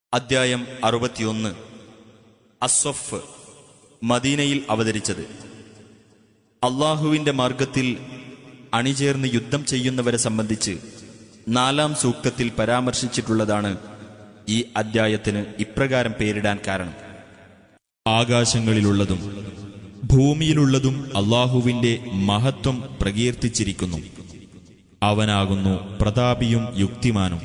അദ്ധ്യായം അറുപത്തിയൊന്ന് അസ്വഫ് മദീനയിൽ അവതരിച്ചത് അള്ളാഹുവിന്റെ മാർഗത്തിൽ അണിചേർന്ന് യുദ്ധം ചെയ്യുന്നവരെ സംബന്ധിച്ച് നാലാം സൂക്തത്തിൽ പരാമർശിച്ചിട്ടുള്ളതാണ് ഈ അദ്ധ്യായത്തിന് ഇപ്രകാരം പേരിടാൻ കാരണം ആകാശങ്ങളിലുള്ളതും ഭൂമിയിലുള്ളതും അള്ളാഹുവിന്റെ മഹത്വം പ്രകീർത്തിച്ചിരിക്കുന്നു അവനാകുന്നു പ്രതാപിയും യുക്തിമാനും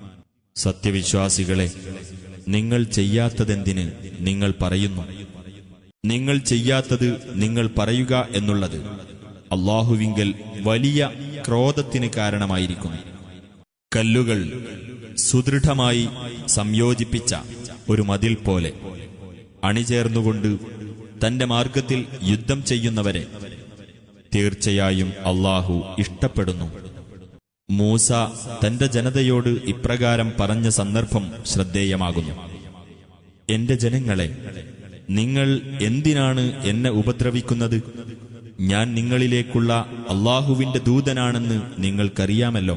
സത്യവിശ്വാസികളെ നിങ്ങൾ ചെയ്യാത്തതെന്തിന് നിങ്ങൾ പറയുന്നു നിങ്ങൾ ചെയ്യാത്തത് നിങ്ങൾ പറയുക എന്നുള്ളത് അള്ളാഹുവിങ്കൽ വലിയ ക്രോധത്തിന് കാരണമായിരിക്കുന്നു കല്ലുകൾ സുദൃഢമായി സംയോജിപ്പിച്ച ഒരു മതിൽ പോലെ അണിചേർന്നുകൊണ്ട് തന്റെ മാർഗത്തിൽ യുദ്ധം ചെയ്യുന്നവരെ തീർച്ചയായും അള്ളാഹു ഇഷ്ടപ്പെടുന്നു മൂസ തന്റെ ജനതയോട് ഇപ്രകാരം പറഞ്ഞ സന്ദർഭം ശ്രദ്ധേയമാകുന്നു എന്റെ ജനങ്ങളെ നിങ്ങൾ എന്തിനാണ് എന്നെ ഉപദ്രവിക്കുന്നത് ഞാൻ നിങ്ങളിലേക്കുള്ള അള്ളാഹുവിന്റെ ദൂതനാണെന്ന് നിങ്ങൾക്കറിയാമല്ലോ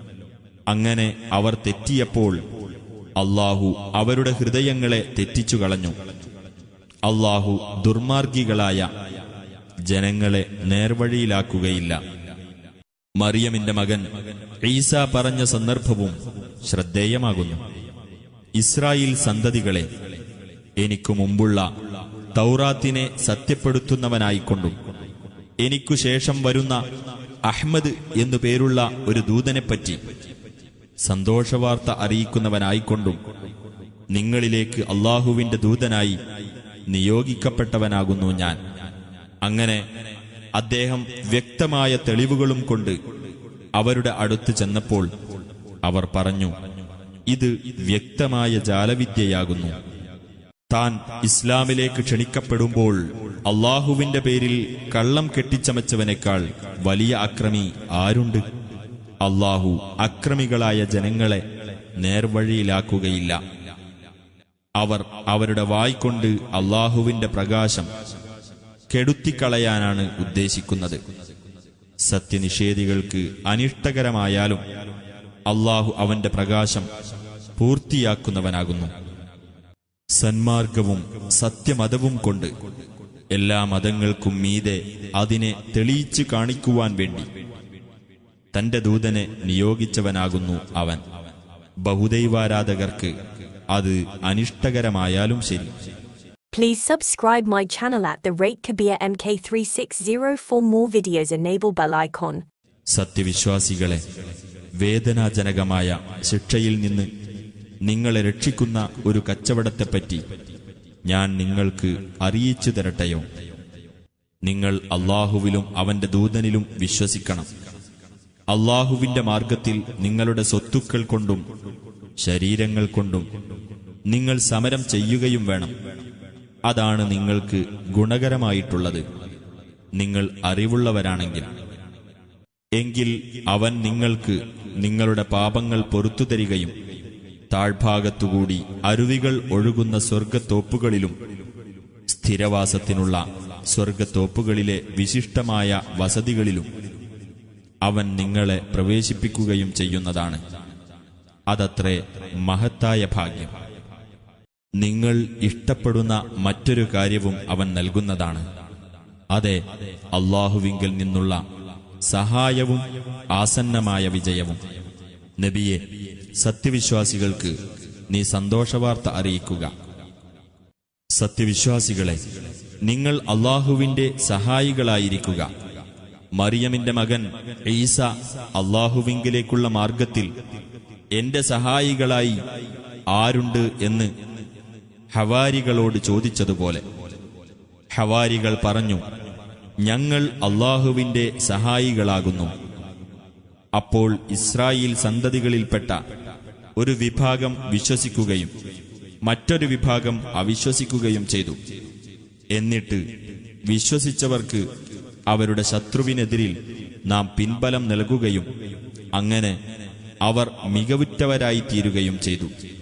അങ്ങനെ അവർ തെറ്റിയപ്പോൾ അള്ളാഹു അവരുടെ ഹൃദയങ്ങളെ തെറ്റിച്ചു കളഞ്ഞു അള്ളാഹു ദുർമാർഗികളായ ജനങ്ങളെ നേർവഴിയിലാക്കുകയില്ല മറിയമിന്റെ മകൻ ഈസ പറഞ്ഞ സന്ദർഭവും ശ്രദ്ധേയമാകുന്നു ഇസ്രായേൽ സന്തതികളെ എനിക്കു മുമ്പുള്ള തൗറാത്തിനെ സത്യപ്പെടുത്തുന്നവനായിക്കൊണ്ടും എനിക്കു ശേഷം വരുന്ന അഹ്മദ് എന്നു പേരുള്ള ഒരു ദൂതനെപ്പറ്റി സന്തോഷവാർത്ത അറിയിക്കുന്നവനായിക്കൊണ്ടും നിങ്ങളിലേക്ക് അള്ളാഹുവിന്റെ ദൂതനായി നിയോഗിക്കപ്പെട്ടവനാകുന്നു ഞാൻ അങ്ങനെ അദ്ദേഹം വ്യക്തമായ തെളിവുകളും കൊണ്ട് അവരുടെ അടുത്ത് ചെന്നപ്പോൾ അവർ പറഞ്ഞു ഇത് വ്യക്തമായ ജാലവിദ്യയാകുന്നു താൻ ഇസ്ലാമിലേക്ക് ക്ഷണിക്കപ്പെടുമ്പോൾ അള്ളാഹുവിന്റെ പേരിൽ കള്ളം കെട്ടിച്ചമച്ചവനേക്കാൾ വലിയ അക്രമി ആരുണ്ട് അള്ളാഹു അക്രമികളായ ജനങ്ങളെ നേർവഴിയിലാക്കുകയില്ല അവർ അവരുടെ വായ്കൊണ്ട് അള്ളാഹുവിന്റെ പ്രകാശം കെടുത്തിക്കളയാനാണ് ഉദ്ദേശിക്കുന്നത് സത്യനിഷേധികൾക്ക് അനിഷ്ടകരമായാലും അള്ളാഹു അവന്റെ പ്രകാശം പൂർത്തിയാക്കുന്നവനാകുന്നു സന്മാർഗവും സത്യമതവും കൊണ്ട് എല്ലാ മതങ്ങൾക്കും മീതെ അതിനെ തെളിയിച്ചു കാണിക്കുവാൻ വേണ്ടി തന്റെ ദൂതനെ നിയോഗിച്ചവനാകുന്നു അവൻ ബഹുദൈവാരാധകർക്ക് അത് അനിഷ്ടകരമായാലും ശരി Please subscribe my channel at the rate Kabir MK360 for more videos. Enable bell icon. സത്യവിശ്വാസികളെ വേദനാജനകമായ ശിക്ഷയിൽ നിന്ന് നിങ്ങളെ രക്ഷിക്കുന്ന ഒരു കച്ചവടത്തെപ്പറ്റി ഞാൻ നിങ്ങൾക്ക് അറിയിച്ചു തരട്ടെയോ നിങ്ങൾ അള്ളാഹുവിലും അവന്റെ ദൂതനിലും വിശ്വസിക്കണം അള്ളാഹുവിന്റെ മാർഗത്തിൽ നിങ്ങളുടെ സ്വത്തുക്കൾ കൊണ്ടും ശരീരങ്ങൾ കൊണ്ടും നിങ്ങൾ സമരം ചെയ്യുകയും വേണം അതാണ് നിങ്ങൾക്ക് ഗുണകരമായിട്ടുള്ളത് നിങ്ങൾ അറിവുള്ളവരാണെങ്കിൽ എങ്കിൽ അവൻ നിങ്ങൾക്ക് നിങ്ങളുടെ പാപങ്ങൾ പൊറത്തു തരികയും താഴ്ഭാഗത്തുകൂടി അരുവികൾ ഒഴുകുന്ന സ്വർഗത്തോപ്പുകളിലും സ്ഥിരവാസത്തിനുള്ള സ്വർഗത്തോപ്പുകളിലെ വിശിഷ്ടമായ വസതികളിലും അവൻ നിങ്ങളെ പ്രവേശിപ്പിക്കുകയും ചെയ്യുന്നതാണ് അതത്രേ മഹത്തായ ഭാഗ്യം നിങ്ങൾ ഇഷ്ടപ്പെടുന്ന മറ്റൊരു കാര്യവും അവൻ നൽകുന്നതാണ് അതെ അള്ളാഹുവിങ്കിൽ നിന്നുള്ള സഹായവും ആസന്നമായ വിജയവും നബിയെ സത്യവിശ്വാസികൾക്ക് നീ സന്തോഷവാർത്ത അറിയിക്കുക സത്യവിശ്വാസികളെ നിങ്ങൾ അള്ളാഹുവിന്റെ സഹായികളായിരിക്കുക മറിയമിന്റെ മകൻ ഈസ അള്ളാഹുവിങ്കിലേക്കുള്ള മാർഗത്തിൽ എന്റെ സഹായികളായി ആരുണ്ട് എന്ന് ഹവാരികളോട് ചോദിച്ചതുപോലെ ഹവാരികൾ പറഞ്ഞു ഞങ്ങൾ അള്ളാഹുവിന്റെ സഹായികളാകുന്നു അപ്പോൾ ഇസ്രായേൽ സന്തതികളിൽപ്പെട്ട ഒരു വിഭാഗം വിശ്വസിക്കുകയും മറ്റൊരു വിഭാഗം അവിശ്വസിക്കുകയും ചെയ്തു എന്നിട്ട് വിശ്വസിച്ചവർക്ക് അവരുടെ ശത്രുവിനെതിരിൽ നാം പിൻബലം നൽകുകയും അങ്ങനെ അവർ മികവുറ്റവരായി തീരുകയും ചെയ്തു